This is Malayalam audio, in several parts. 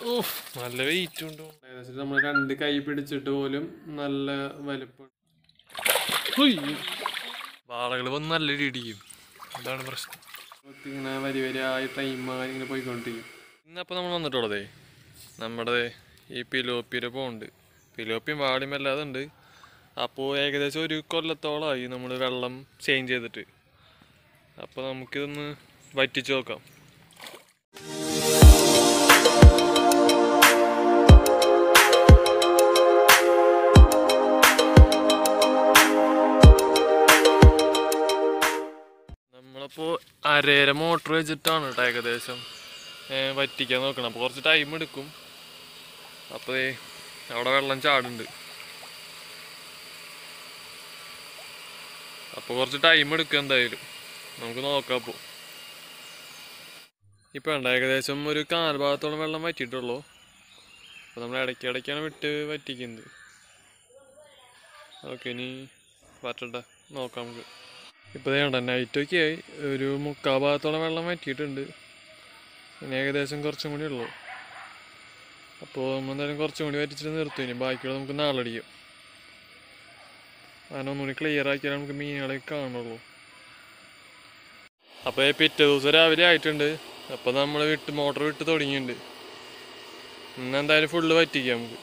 ഓ നല്ല വെയിറ്റ് ഉണ്ട് ഏകദേശം നമ്മൾ രണ്ട് കൈ പിടിച്ചിട്ട് പോലും നല്ല വലിപ്പം വാളകൾ വന്ന് നല്ല ഇടിക്കും അതാണ് പ്രശ്നം ഇങ്ങനെ വരി വരിയായി ടൈമായി ഇങ്ങനെ പോയിക്കൊണ്ടിരിക്കും ഇന്നപ്പോൾ നമ്മൾ വന്നിട്ടുള്ളതേ നമ്മുടെ ഈ പിലോപ്പിയുടെ പോണ്ട് പിലോപ്പിയും വാടിയും അല്ലാതെ ഉണ്ട് അപ്പോൾ ഏകദേശം ഒരു കൊല്ലത്തോളമായി നമ്മൾ വെള്ളം ചേഞ്ച് ചെയ്തിട്ട് അപ്പോൾ നമുക്കിതൊന്ന് വറ്റിച്ച് നോക്കാം നമ്മളപ്പോൾ അരേര മോട്ടർ വെച്ചിട്ടാണ് കേട്ടോ ഏകദേശം ഏ, വറ്റിക്കാൻ നോക്കണം അപ്പോൾ കുറച്ച് ടൈം എടുക്കും അപ്പോൾ ദേ അവിടെ വെള്ളം ചാടുണ്ട് അപ്പോൾ കുറച്ച് ടൈം എടുക്കും എന്തായാലും നമുക്ക് നോക്കാം അപ്പോൾ ഇപ്പോൾ വേണ്ട ഏകദേശം ഒരു കാൽ ഭാഗത്തോളം വെള്ളം വറ്റിയിട്ടുള്ളൂ അപ്പോൾ നമ്മൾ ഇടയ്ക്ക് ഇടയ്ക്കാണ് വിട്ട് വറ്റിക്കുന്നത് ഓക്കെ ഇനി വറ്റട്ടെ നോക്കാം നമുക്ക് ഇപ്പോൾ വേണ്ട നൈറ്റൊക്കെ ആയി ഒരു മുക്കാൽ ഭാഗത്തോളം വെള്ളം വറ്റിയിട്ടുണ്ട് ഇനി ഏകദേശം കുറച്ചും കൂടി ഉള്ളൂ അപ്പോൾ നമ്മൾ എന്തായാലും കുറച്ചും കൂടി വറ്റിച്ചിട്ട് നിർത്തും ഇനി ബാക്കിയുള്ള നമുക്ക് നാളെ അടിക്കും അങ്ങനെ ഒന്നുകൂടി ക്ലിയർ ആക്കിയാൽ നമുക്ക് മീനുകളെ കാണുള്ളൂ അപ്പോൾ പിറ്റേ ദിവസം രാവിലെ ആയിട്ടുണ്ട് അപ്പോൾ നമ്മൾ വിട്ട് മോട്ടർ വിട്ട് തുടങ്ങിയിട്ടുണ്ട് ഇന്ന് എന്തായാലും ഫുള്ള് വറ്റിക്കാം നമുക്ക്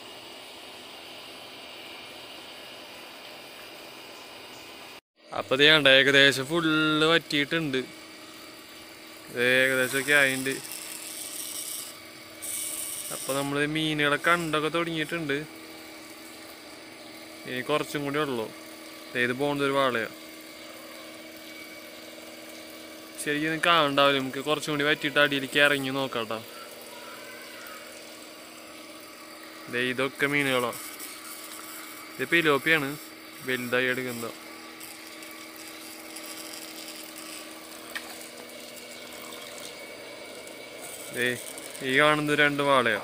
അപ്പോൾ ഇത് വേണ്ട ഏകദേശം ഫുള്ള് വറ്റിയിട്ടുണ്ട് ഇത് ഏകദേശമൊക്കെ ആയിട്ടുണ്ട് അപ്പോൾ നമ്മൾ മീനുകളെ കണ്ടൊക്കെ തുടങ്ങിയിട്ടുണ്ട് ഇനി കുറച്ചും കൂടി ഉള്ളൂ ദേ ഇത് പോകുന്നത് ഒരു വാളയാണ് ശരിക്കും ഇത് കാണണ്ടാവില്ല നമുക്ക് കുറച്ചും കൂടി വറ്റിയിട്ട് അടിയിലേക്ക് ഇറങ്ങി നോക്കാം കേട്ടോ ദേ ഇതൊക്കെ മീനുകളാ ഇത് പിലോപ്പിയാണ് വലുതായി എടുക്കുന്നത് ദേ ഈ കാണുന്നത് രണ്ട് വാളയാ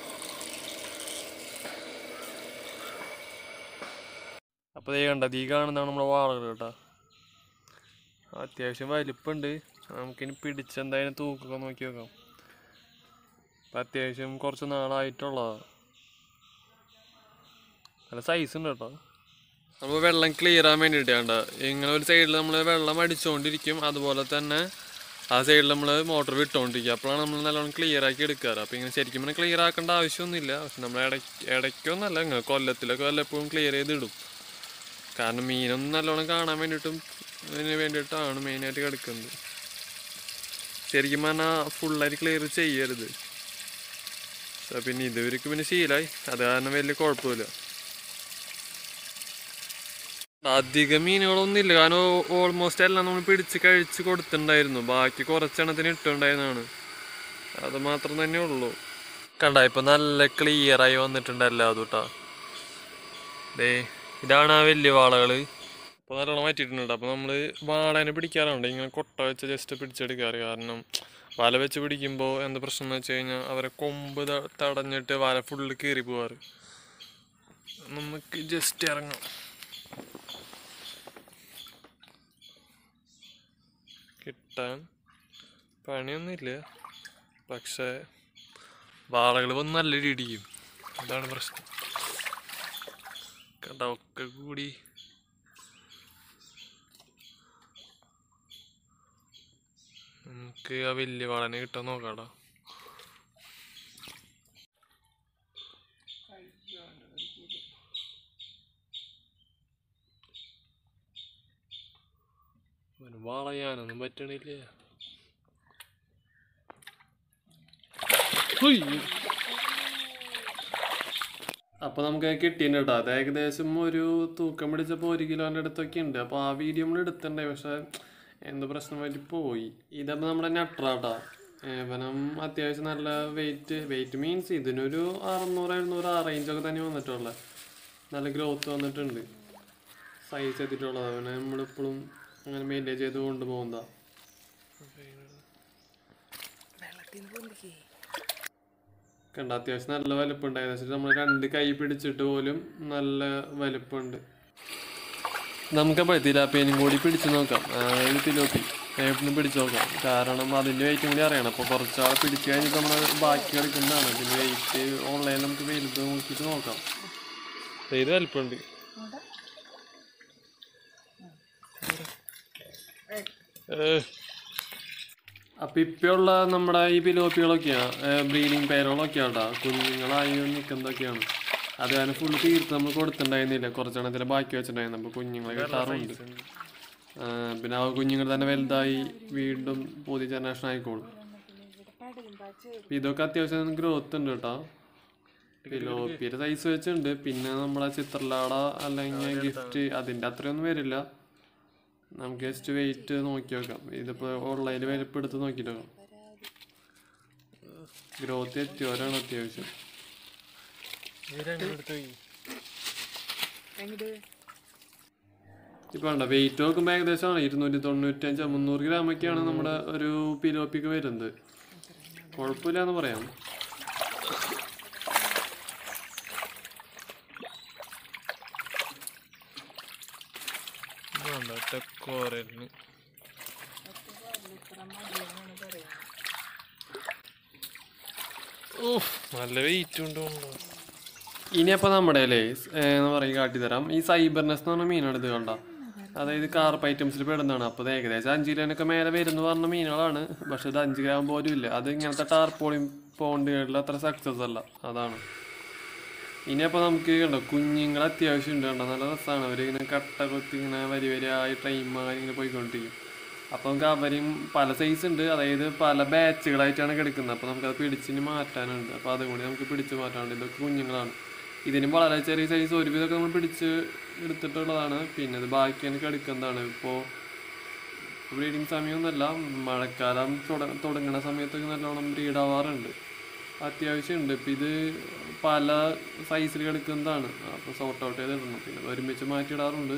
അപ്പോൾ ദേ കണ്ടത് ഈ കാണുന്നതാണ് നമ്മുടെ വാളകൾ കേട്ടോ അത്യാവശ്യം വലിപ്പമുണ്ട് നമുക്കിനി പിടിച്ചെന്തായാലും തൂക്കൊക്കെ നോക്കി നോക്കാം അപ്പം അത്യാവശ്യം കുറച്ച് നാളായിട്ടുള്ളതാണ് നല്ല സൈസ് ഉണ്ട് കേട്ടോ നമ്മൾ വെള്ളം ക്ലിയർ ആകാൻ വേണ്ടിയിട്ട് വേണ്ട ഇങ്ങനെ ഒരു സൈഡിൽ നമ്മൾ വെള്ളം അടിച്ചുകൊണ്ടിരിക്കും അതുപോലെ തന്നെ ആ സൈഡിൽ നമ്മൾ മോട്ടർ വിട്ടുകൊണ്ടിരിക്കുക അപ്പോഴാണ് നമ്മൾ നല്ലോണം ക്ലിയർ ആക്കി എടുക്കാറ് അപ്പോൾ ഇങ്ങനെ ശരിക്കും പറഞ്ഞാൽ ക്ലിയർ ആക്കേണ്ട ആവശ്യമൊന്നുമില്ല പക്ഷെ നമ്മൾ ഇടയ്ക്ക് ഇടയ്ക്കൊന്നല്ല ഇങ്ങനെ കൊല്ലത്തിലൊക്കെ വല്ലപ്പോഴും ക്ലിയർ ചെയ്തിടും കാരണം മീനൊന്നും നല്ലോണം കാണാൻ വേണ്ടിയിട്ടും ഇതിന് വേണ്ടിയിട്ടാണ് മെയിനായിട്ട് കിടക്കുന്നത് ശരിക്കും പറഞ്ഞാൽ ഫുള്ളായിട്ട് ക്ലിയർ ചെയ്യരുത് So, പിന്നെ ഇതുവരെക്ക് പിന്നെ ശീലമായി അത് കാരണം വലിയ കുഴപ്പമില്ല അധികം മീനുകളൊന്നും ഇല്ല കാരണം ഓൾമോസ്റ്റ് എല്ലാം നമ്മൾ പിടിച്ച് കഴിച്ച് കൊടുത്തിട്ടുണ്ടായിരുന്നു ബാക്കി കുറച്ചെണ്ണത്തിന് ഇട്ടുണ്ടായിരുന്നതാണ് അത് മാത്രം തന്നെ ഉള്ളൂ കണ്ട ഇപ്പൊ നല്ല ക്ലിയർ ആയി വന്നിട്ടുണ്ടല്ലോ അത് കേട്ടാ ദേ ഇതാണ് ആ വലിയ വാളകള് അപ്പോൾ നല്ലോണം മാറ്റിയിട്ടുണ്ട് അപ്പോൾ നമ്മൾ വാളേനെ പിടിക്കാറുണ്ട് ഇങ്ങനെ കൊട്ട വെച്ച് ജസ്റ്റ് പിടിച്ചെടുക്കാറ് കാരണം വല വെച്ച് പിടിക്കുമ്പോൾ എന്താ പ്രശ്നം എന്ന് വെച്ച് കഴിഞ്ഞാൽ അവരെ കൊമ്പ് ത- തടഞ്ഞിട്ട് വല ഫുള്ള് കീറി പോവാറ് നമുക്ക് ജസ്റ്റ് ഇറങ്ങാം കിട്ടാൻ പണിയൊന്നുമില്ല പക്ഷേ വാളകൾ വന്ന് നല്ല ഇടിക്കും അതാണ് പ്രശ്നം കണ്ട ഒക്കെ കൂടി നമുക്ക് ആ വലിയ വാളനെ കിട്ടാൻ നോക്കാടാ അവന് വളയാനൊന്നും പറ്റണില്ല അപ്പോൾ നമുക്ക് കിട്ടിയിട്ടുണ്ട് കേട്ടോ അത് ഏകദേശം ഒരു തൂക്കം പിടിച്ചപ്പോൾ ഒരു കിലോൻ്റെ അടുത്തൊക്കെ ഉണ്ട് അപ്പോൾ ആ വീഡിയോ നമ്മൾ എടുത്തിട്ടുണ്ടായി പക്ഷേ എന്ത് പ്രശ്നമായിട്ട് പോയി ഇതപ്പോൾ നമ്മുടെ നട്രാട്ടാ ഏവനം അത്യാവശ്യം നല്ല വെയിറ്റ് വെയിറ്റ് മീൻസ് ഇതിനൊരു അറുന്നൂറ് എഴുന്നൂറ് ആ റേഞ്ചൊക്കെ തന്നെ വന്നിട്ടുള്ളത് നല്ല ഗ്രോത്ത് വന്നിട്ടുണ്ട് സൈസ് എത്തിയിട്ടുള്ളത് അവനെ നമ്മളിപ്പോഴും അങ്ങനെ മെയിൻറ്റെയിൻ ചെയ്ത് കൊണ്ടുപോകുന്നതാ കണ്ട അത്യാവശ്യം നല്ല വലിപ്പമുണ്ട് ഏകദേശം നമ്മൾ രണ്ട് കൈ പിടിച്ചിട്ട് പോലും നല്ല വലിപ്പമുണ്ട് നമുക്കപ്പോൾ തിലാപ്പിയനും കൂടി പിടിച്ചു നോക്കാം ആ, ഒരു തിലോപ്പി നേരിട്ടൊന്ന് പിടിച്ചു നോക്കാം കാരണം അതിൻ്റെ വെയിറ്റും കൂടി അറിയണം അപ്പോൾ കുറച്ചാൾ പിടിച്ച് കഴിഞ്ഞിട്ട് നമ്മൾ ബാക്കി കളിക്കുന്നതാണ് ഇതിൻ്റെ വെയിറ്റ് ഓൺലൈനിൽ നമുക്ക് വലുത് നോക്കിയിട്ട് നോക്കാം ഇത് വലിപ്പമുണ്ട് അപ്പൊ ഇപ്പയുള്ള നമ്മുടെ ഈ പിലോപ്പികളൊക്കെയാ ബ്രീഡിങ് പേരുകളൊക്കെയാ കേട്ടോ കുഞ്ഞുങ്ങളായി നിൽക്കുന്നതൊക്കെയാണ് അത് കാരണം ഫുൾ തീർത്ത് നമ്മൾ കൊടുത്തിട്ടുണ്ടായിരുന്നില്ല കുറച്ചെണ്ണത്തിൽ ബാക്കി വെച്ചിട്ടുണ്ടായിരുന്നു അപ്പോൾ കുഞ്ഞുങ്ങളെ കിട്ടാറുണ്ട് ആ, പിന്നെ ആ കുഞ്ഞുങ്ങൾ തന്നെ വലുതായി വീണ്ടും പുതിയ ജനറേഷൻ ആയിക്കോളും അപ്പൊ ഇതൊക്കെ അത്യാവശ്യം ഗ്രോത്ത് ഉണ്ട് കേട്ടോ പിലോപ്പിയുടെ സൈസ് വെച്ചുണ്ട് പിന്നെ നമ്മളെ ചിത്രലാട അല്ലെങ്കിൽ ഗിഫ്റ്റ് അതിൻ്റെ അത്രയൊന്നും വരില്ല നമുക്ക് ജസ്റ്റ് വെയിറ്റ് നോക്കി നോക്കാം ഇതിപ്പോൾ ഓൺലൈനിൽ വലിപ്പം എടുത്ത് നോക്കിയിട്ട് നോക്കാം ഗ്രോത്ത് എത്തിയവരാണ് അത്യാവശ്യം ഇപ്പൊ വേണ്ട വെയിറ്റ് നോക്കുമ്പോൾ ഏകദേശം ഇരുന്നൂറ്റി തൊണ്ണൂറ്റഞ്ച് മുന്നൂറ് ഗ്രാമൊക്കെയാണ് നമ്മുടെ ഒരു പിലോപ്പിക്ക് വരുന്നത് കുഴപ്പമില്ല എന്ന് പറയാം തെക്കോരന് നല്ല വെയിറ്റ് ഉണ്ട് ഇനിയപ്പോൾ നമ്മുടെ അല്ലേ എന്ന് പറയും കാട്ടിത്തരാം ഈ സൈബർനെസ് എന്ന് പറഞ്ഞ മീനാണ് ഇത് കണ്ട അതായത് കാർപ്പ് ഐറ്റംസിൽ പെടുന്നതാണ് അപ്പോൾ ഇത് ഏകദേശം അഞ്ച് കിലോനൊക്കെ മേലെ വരുന്നു പറഞ്ഞ മീനുകളാണ് പക്ഷെ ഇത് അഞ്ച് ഗ്രാം പോലും ഇല്ല അത് ഇങ്ങനത്തെ ടാർപോളിയും പോണ്ടുകളിൽ അത്ര സക്സസ് അല്ല അതാണ് ഇനിയപ്പോൾ നമുക്ക് കണ്ടോ കുഞ്ഞുങ്ങൾ അത്യാവശ്യം ഉണ്ട് കണ്ടോ നല്ല രസമാണ് അവർ ഇങ്ങനെ കട്ട കൊത്തി ഇങ്ങനെ വരി വരിയായി ട്രെയിൻമാർ ഇങ്ങനെ പോയിക്കൊണ്ടിരിക്കും അപ്പോൾ നമുക്ക് അവരും പല സൈസ് ഉണ്ട് അതായത് പല ബാച്ചുകളായിട്ടാണ് കിടക്കുന്നത് അപ്പോൾ നമുക്കത് പിടിച്ചിന് മാറ്റാനുണ്ട് അപ്പോൾ അതും കൂടി നമുക്ക് പിടിച്ച് മാറ്റാനുണ്ട് ഇതൊക്കെ കുഞ്ഞുങ്ങളാണ് ഇതിനും വളരെ ചെറിയ സൈസ് ഒരുവിധമൊക്കെ നമ്മൾ പിടിച്ച് എടുത്തിട്ടുള്ളതാണ് പിന്നെ ഇത് ബാക്കി എനിക്ക് എടുക്കുന്നതാണ് ഇപ്പോൾ ബ്രീഡിങ് സമയമൊന്നുമല്ല മഴക്കാലം തുട- തുടങ്ങുന്ന സമയത്തൊക്കെ നല്ലോണം ബ്രീഡ് ആവാറുണ്ട് അത്യാവശ്യം ഉണ്ട് ഇപ്പം ഇത് പല സൈസിൽ കിടക്കുന്നതാണ് അപ്പോൾ സോർട്ട് ഔട്ട് ചെയ്തിടണം പിന്നെ അത് ഒരുമിച്ച് മാറ്റിയിടാറുണ്ട്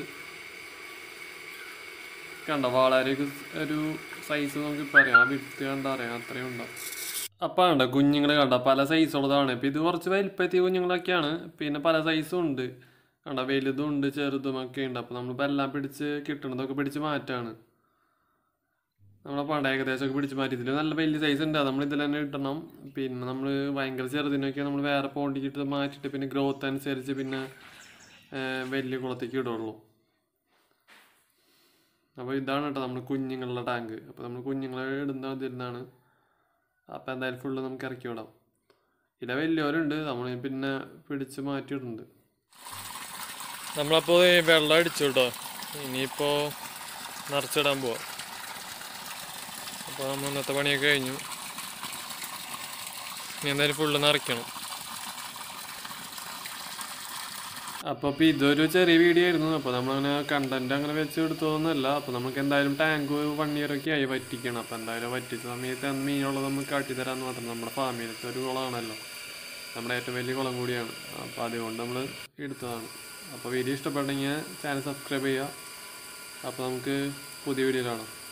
കണ്ട വളരെ ഒരു സൈസ് നമുക്ക് ഇപ്പം അറിയാം ആ വിട്ട് കണ്ട അറിയാം അത്രയും ഉണ്ടാവും അപ്പം കണ്ട കുഞ്ഞുങ്ങൾ കണ്ട പല സൈസുള്ളതാണ് ഇപ്പം ഇത് കുറച്ച് വലിപ്പത്തിയ കുഞ്ഞുങ്ങളൊക്കെയാണ് പിന്നെ പല സൈസും ഉണ്ട് കണ്ട വലുതും ഉണ്ട് ചെറുതും ഒക്കെ ഉണ്ട് അപ്പം നമ്മളിപ്പോൾ എല്ലാം പിടിച്ച് കിട്ടണതൊക്കെ പിടിച്ച് മാറ്റാണ് നമ്മളെ പണ്ട് ഏകദേശമൊക്കെ പിടിച്ച് മാറ്റി ഇതിൽ നല്ല വലിയ സൈസ് ഉണ്ട് നമ്മൾ ഇതിൽ തന്നെ ഇടണം പിന്നെ നമ്മൾ ഭയങ്കര ചെറുതിനൊക്കെ നമ്മൾ വേറെ പോണ്ടിക്കിട്ട് മാറ്റിയിട്ട് പിന്നെ ഗ്രോത്ത് അനുസരിച്ച് പിന്നെ ആ, വലിയ കുളത്തേക്ക് ഇടുള്ളൂ അപ്പോൾ ഇതാണ് കേട്ടോ നമ്മൾ കുഞ്ഞുങ്ങളുടെ ടാങ്ക് അപ്പോൾ നമ്മൾ കുഞ്ഞുങ്ങളെ ഇടുന്ന ഇതിരുന്നാണ് അപ്പോൾ എന്തായാലും ഫുള്ള് നമുക്ക് ഇറക്കി വിടാം ഇല്ല വലിയവരുണ്ട് നമ്മൾ പിന്നെ പിടിച്ച് മാറ്റിയിട്ടുണ്ട് നമ്മളപ്പോൾ വെള്ളം അടിച്ചു കേട്ടോ ഇനിയിപ്പോൾ നിറച്ചിടാൻ പോവാം അപ്പോൾ നമ്മൾ ഇന്നത്തെ പണിയൊക്കെ കഴിഞ്ഞു ഇനി എന്തായാലും ഫുള്ള് നിറയ്ക്കണം അപ്പോൾ ഇപ്പോൾ ഇതൊരു ചെറിയ വീഡിയോ ആയിരുന്നു അപ്പോൾ നമ്മളങ്ങനെ കണ്ടന്റ് അങ്ങനെ വെച്ച് എടുത്തതൊന്നുമല്ല അപ്പോൾ നമുക്ക് എന്തായാലും ടാങ്ക് വൺ ഇയർ ഒക്കെ ആയി വറ്റിക്കണം അപ്പോൾ എന്തായാലും വറ്റിച്ച സമയത്ത് അന്ന് മീനുള്ളത് നമുക്ക് കാട്ടിത്തരാമെന്ന് മാത്രം നമ്മുടെ ഫാമിലത്തെ ഒരു കുളമാണല്ലോ നമ്മുടെ ഏറ്റവും വലിയ കുളം കൂടിയാണ് അപ്പോൾ അതുകൊണ്ട് നമ്മൾ എടുത്തതാണ് അപ്പോൾ വീഡിയോ ഇഷ്ടപ്പെട്ടെങ്കിൽ ചാനൽ സബ്സ്ക്രൈബ് ചെയ്യുക അപ്പോൾ നമുക്ക് പുതിയ വീഡിയോ കാണാം